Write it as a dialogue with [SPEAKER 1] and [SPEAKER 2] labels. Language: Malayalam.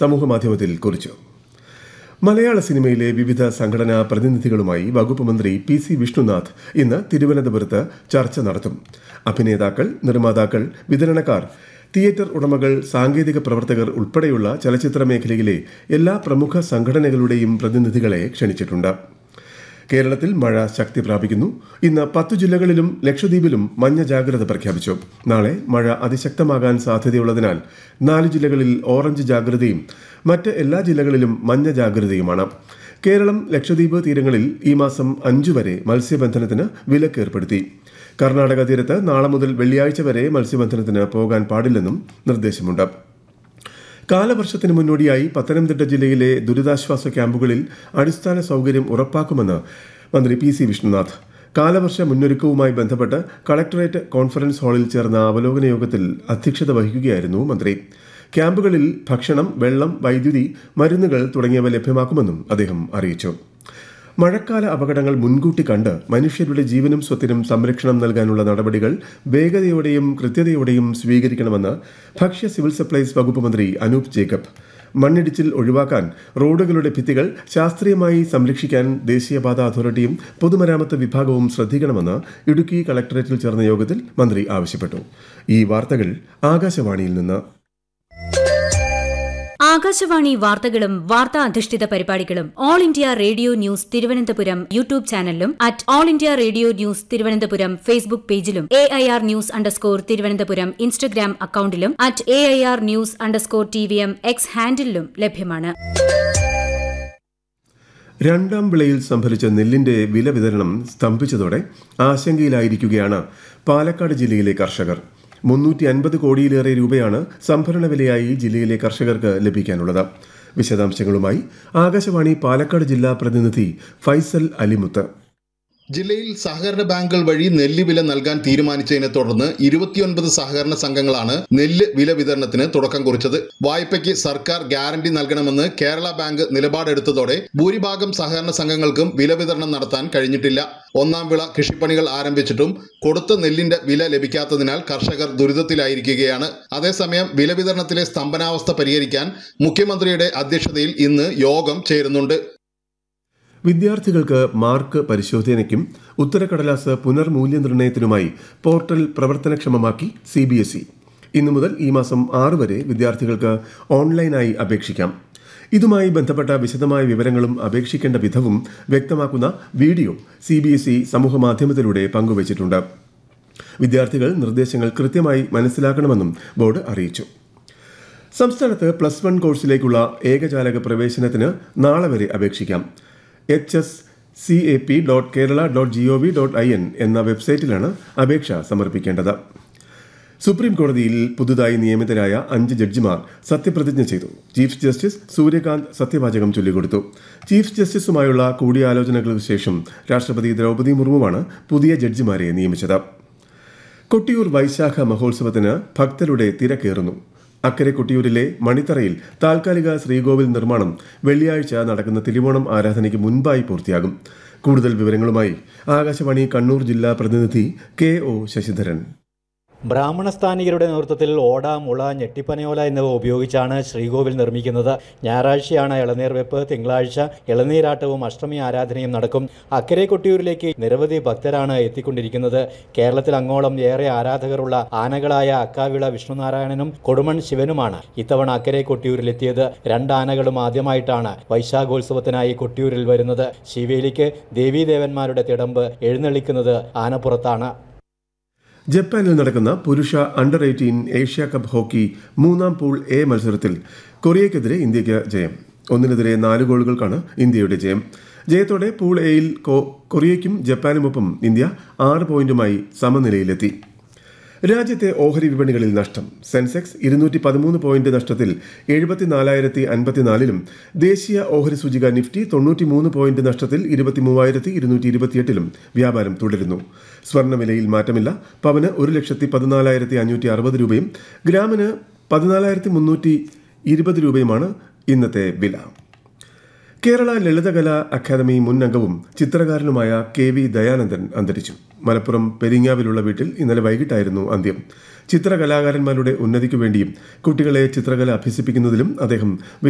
[SPEAKER 1] സമൂഹമാധ്യമത്തിൽ കുറിച്ചു മലയാള സിനിമയിലെ വിവിധ സംഘടനാ പ്രതിനിധികളുമായി വകുപ്പ് മന്ത്രി പി സി വിഷ്ണുനാഥ് ഇന്ന് തിരുവനന്തപുരത്ത് ചർച്ച നടത്തും അഭിനേതാക്കൾ നിർമ്മാതാക്കൾ വിതരണക്കാർ തിയേറ്റർ ഉടമകൾ സാങ്കേതിക പ്രവർത്തകർ ഉൾപ്പെടെയുള്ള ചലച്ചിത്ര മേഖലയിലെ എല്ലാ പ്രമുഖ സംഘടനകളുടെയും പ്രതിനിധികളെ ക്ഷണിച്ചിട്ടുണ്ട് കേരളത്തിൽ മഴ ശക്തി പ്രാപിക്കുന്നു ഇന്ന് പത്തു ജില്ലകളിലും ലക്ഷദ്വീപിലും മഞ്ഞ ജാഗ്രത പ്രഖ്യാപിച്ചു നാളെ മഴ അതിശക്തമാകാൻ സാധ്യതയുള്ളതിനാൽ നാല് ജില്ലകളിൽ ഓറഞ്ച് ജാഗ്രതയും മറ്റ് എല്ലാ ജില്ലകളിലും മഞ്ഞ ജാഗ്രതയുമാണ് കേരളം ലക്ഷദ്വീപ് തീരങ്ങളിൽ ഈ മാസം അഞ്ചു വരെ മത്സ്യബന്ധനത്തിന് വിലക്ക് ഏർപ്പെടുത്തി കർണാടക തീരത്ത് നാളെ മുതൽ വെള്ളിയാഴ്ച വരെ മത്സ്യബന്ധനത്തിന് പോകാൻ പാടില്ലെന്നും നിർദ്ദേശമുണ്ട് കാലവർഷത്തിന് മുന്നോടിയായി പത്തനംതിട്ട ജില്ലയിലെ ദുരിതാശ്വാസ ക്യാമ്പുകളിൽ അടിസ്ഥാന സൗകര്യം ഉറപ്പാക്കുമെന്ന് മന്ത്രി പി സി വിഷ്ണുനാഥ് കാലവർഷ മുന്നൊരുക്കവുമായി ബന്ധപ്പെട്ട് കളക്ടറേറ്റ് കോൺഫറൻസ് ഹാളിൽ ചേർന്ന അവലോകന യോഗത്തിൽ അധ്യക്ഷത വഹിക്കുകയായിരുന്നു മന്ത്രി ക്യാമ്പുകളിൽ ഭക്ഷണം വെള്ളം വൈദ്യുതി മരുന്നുകൾ തുടങ്ങിയവ ലഭ്യമാക്കുമെന്നും അദ്ദേഹം അറിയിച്ചു മഴക്കാല അപകടങ്ങൾ മുൻകൂട്ടി കണ്ട് മനുഷ്യരുടെ ജീവനും സ്വത്തിനും സംരക്ഷണം നൽകാനുള്ള നടപടികൾ വേഗതയോടെയും കൃത്യതയോടെയും സ്വീകരിക്കണമെന്ന് ഭക്ഷ്യ സിവിൽ സപ്ലൈസ് വകുപ്പ് മന്ത്രി അനൂപ് ജേക്കബ് മണ്ണിടിച്ചിൽ ഒഴിവാക്കാൻ റോഡുകളുടെ ഭിത്തികൾ ശാസ്ത്രീയമായി സംരക്ഷിക്കാൻ ദേശീയപാത അതോറിറ്റിയും പൊതുമരാമത്ത് വിഭാഗവും ശ്രദ്ധിക്കണമെന്ന് ഇടുക്കി കളക്ടറേറ്റിൽ ചേർന്ന യോഗത്തിൽ മന്ത്രി ആവശ്യപ്പെട്ടു ഈ വാർത്തകൾ ആകാശവാണിയിൽ നിന്ന്
[SPEAKER 2] ആകാശവാണി വാർത്തകളും വാർത്താ അധിഷ്ഠിത പരിപാടികളും All India Radio news Thiruvananthapuram YouTube ചാനലിലും at All India Radio news Thiruvananthapuram Facebook പേജിലും A I R news underscore Thiruvananthapuram Instagram അക്കൌണ്ടിലും at A I R news underscore T V M X ഹാൻഡിലും ലഭ്യമാണ്
[SPEAKER 1] രണ്ടാം വിളയിൽ സംഭരിച്ച നെല്ലിന്റെ വില വിതരണം സ്തംഭിച്ചതോടെ ആശങ്കയിലായിരിക്കുകയാണ് പാലക്കാട് ജില്ലയിലെ കർഷകർ മുന്നൂറ്റി അൻപത് കോടിയിലേറെ രൂപയാണ് സംഭരണ വിലയായി ജില്ലയിലെ കർഷകർക്ക് ലഭിക്കാനുള്ളത് വിശദാംശങ്ങളുമായി ആകാശവാണി പാലക്കാട് ജില്ലാ പ്രതിനിധി ഫൈസൽ അലിമുത്ത്
[SPEAKER 3] ജില്ലയിൽ സഹകരണ ബാങ്കുകൾ വഴി നെല്ല് വില നൽകാൻ തീരുമാനിച്ചതിനെ തുടർന്ന് ഇരുപത്തിയൊൻപത് സഹകരണ സംഘങ്ങളാണ് നെല്ല് വില വിതരണത്തിന് തുടക്കം കുറിച്ചത് വായ്പയ്ക്ക് സർക്കാർ ഗ്യാരണ്ടി നൽകണമെന്ന് കേരള ബാങ്ക് നിലപാടെടുത്തതോടെ ഭൂരിഭാഗം സഹകരണ സംഘങ്ങൾക്കും വില വിതരണം നടത്താൻ കഴിഞ്ഞിട്ടില്ല ഒന്നാം വിള കൃഷിപ്പണികൾ ആരംഭിച്ചിട്ടും കൊടുത്ത നെല്ലിന്റെ വില ലഭിക്കാത്തതിനാൽ കർഷകർ ദുരിതത്തിലായിരിക്കുകയാണ് അതേസമയം വില വിതരണത്തിലെ സ്തംഭനാവസ്ഥ പരിഹരിക്കാൻ മുഖ്യമന്ത്രിയുടെ അധ്യക്ഷതയിൽ ഇന്ന് യോഗം ചേരുന്നുണ്ട്
[SPEAKER 1] വിദ്യാർത്ഥികൾക്ക് മാർക്ക് പരിശോധനയ്ക്കും ഉത്തരക്കടലാസ് പുനർമൂല്യനിർണ്ണയത്തിനുമായി പോർട്ടൽ പ്രവർത്തനക്ഷമമാക്കി സി ബി എസ് ഇ ഇന്നു മുതൽ ഈ മാസം ആറ് വരെ വിദ്യാർത്ഥികൾക്ക് ഓൺലൈനായി അപേക്ഷിക്കാം ഇതുമായി ബന്ധപ്പെട്ട വിശദമായ വിവരങ്ങളും അപേക്ഷിക്കേണ്ട വിധവും വ്യക്തമാക്കുന്ന video C B S E സമൂഹമാധ്യമത്തിലൂടെ പങ്കുവച്ചിട്ടുണ്ട് വിദ്യാർത്ഥികൾ നിർദ്ദേശങ്ങൾ കൃത്യമായി മനസ്സിലാക്കണമെന്നും ബോർഡ് അറിയിച്ചു സംസ്ഥാനത്ത് പ്ലസ് വൺ കോഴ്സിലേക്കുള്ള ഏകജാലക പ്രവേശനത്തിന് നാളെ വരെ അപേക്ഷിക്കാം H S C A P dot Kerala dot G O V dot I N എന്ന വെബ്സൈറ്റിലാണ് അപേക്ഷ സമർപ്പിക്കേണ്ടത് സുപ്രീം കോടതിയിൽ പുതുതായി നിയമിതരായ അഞ്ച് ജഡ്ജിമാർ സത്യപ്രതിജ്ഞ ചെയ്തു ചീഫ് ജസ്റ്റിസ് സൂര്യകാന്ത് സത്യവാചകം ചൊല്ലിക്കൊടുത്തു ചീഫ് ജസ്റ്റിസുമായുള്ള കൂടിയാലോചനകൾക്ക് ശേഷം രാഷ്ട്രപതി ദ്രൗപദി മുർമുവാണ് പുതിയ ജഡ്ജിമാരെ നിയമിച്ചത് കൊട്ടിയൂർ വൈശാഖ മഹോത്സവത്തിന് ഭക്തരുടെ തിരക്കേറുന്നു അക്കരെ കൊട്ടിയൂരിലെ മണിത്തറയിൽ താൽക്കാലിക ശ്രീകോവിൽ നിർമ്മാണം വെള്ളിയാഴ്ച നടക്കുന്ന തിരുവോണം ആരാധനയ്ക്ക് മുൻപായി പൂർത്തിയാകും കൂടുതൽ വിവരങ്ങളുമായി ആകാശവാണി കണ്ണൂർ ജില്ലാ പ്രതിനിധി കെ ഒ ശശിധരൻ
[SPEAKER 4] ബ്രാഹ്മണസ്ഥാനികരുടെ നേതൃത്വത്തിൽ ഓട മുള ഞെട്ടിപ്പനയോല എന്നിവ ഉപയോഗിച്ചാണ് ശ്രീകോവിൽ നിർമ്മിക്കുന്നത് ഞായറാഴ്ചയാണ് ഇളനീർ വെപ്പ് തിങ്കളാഴ്ച ഇളനീരാട്ടവും അഷ്ടമി ആരാധനയും നടക്കും അക്കരെ കൊട്ടിയൂരിലേക്ക് നിരവധി ഭക്തരാണ് എത്തിക്കൊണ്ടിരിക്കുന്നത് കേരളത്തിൽ അങ്ങോളം ഏറെ ആരാധകരുള്ള ആനകളായ അക്കാവിള വിഷ്ണുനാരായണനും കൊടുമൺ ശിവനുമാണ് ഇത്തവണ അക്കരെ കൊട്ടിയൂരിലെത്തിയത് രണ്ട് ആനകളും ആദ്യമായിട്ടാണ് വൈശാഖോത്സവത്തിനായി കൊട്ടിയൂരിൽ വരുന്നത് ശിവേലിക്ക് ദേവീദേവന്മാരുടെ തിടമ്പ് എഴുന്നള്ളിക്കുന്നത് ആനപ്പുറത്താണ്
[SPEAKER 1] ജപ്പാനിൽ നടക്കുന്ന പുരുഷ under eighteen Asia cup hockey മൂന്നാം പൂൾ എ മത്സരത്തിൽ കൊറിയയ്ക്കെതിരെ ഇന്ത്യയ്ക്ക് ജയം ഒന്നിനെതിരെ നാല് ഗോളുകൾക്കാണ് ഇന്ത്യയുടെ ജയം ജയത്തോടെ പൂൾ എയിൽ കൊറിയയ്ക്കും ജപ്പാനുമൊപ്പം ഇന്ത്യ ആറ് പോയിന്റുമായി സമനിലയിലെത്തി രാജ്യത്തെ ഓഹരി വിപണികളിൽ നഷ്ടം സെൻസെക്സ് ഇരുന്നൂറ്റി പതിമൂന്ന് പോയിന്റ് നഷ്ടത്തിൽ എഴുപത്തിനാലായിരത്തി അൻപത്തിനാലിലും ദേശീയ ഓഹരി സൂചിക നിഫ്റ്റി തൊണ്ണൂറ്റിമൂന്ന് പോയിന്റ് നഷ്ടത്തിൽ ഇരുപത്തി മൂവായിരത്തി ഇരുന്നൂറ്റി ഇരുപത്തിയെട്ടിലും വ്യാപാരം തുടരുന്നു സ്വർണ്ണവിലയിൽ മാറ്റമില്ല പവന് ഒരു ലക്ഷത്തി പതിനാലായിരത്തി അഞ്ഞൂറ്റി അറുപത് രൂപയും ഗ്രാമിന് പതിനാലായിരത്തി മുന്നൂറ്റി ഇരുപത് രൂപയുമാണ് ഇന്നത്തെ വില കേരള ലളിതകലാ അക്കാദമി മുൻ അംഗവും ചിത്രകാരനുമായ കെ വി ദയാനന്ദൻ അന്തരിച്ചു മലപ്പുറം പെരിങ്ങാവിലുള്ള വീട്ടിൽ ഇന്നലെ വൈകിട്ടായിരുന്നു അന്ത്യം ചിത്രകലാകാരന്മാരുടെ ഉന്നതിക്കു വേണ്ടിയും കുട്ടികളെ ചിത്രകല അഭ്യസിപ്പിക്കുന്നതിലും അദ്ദേഹം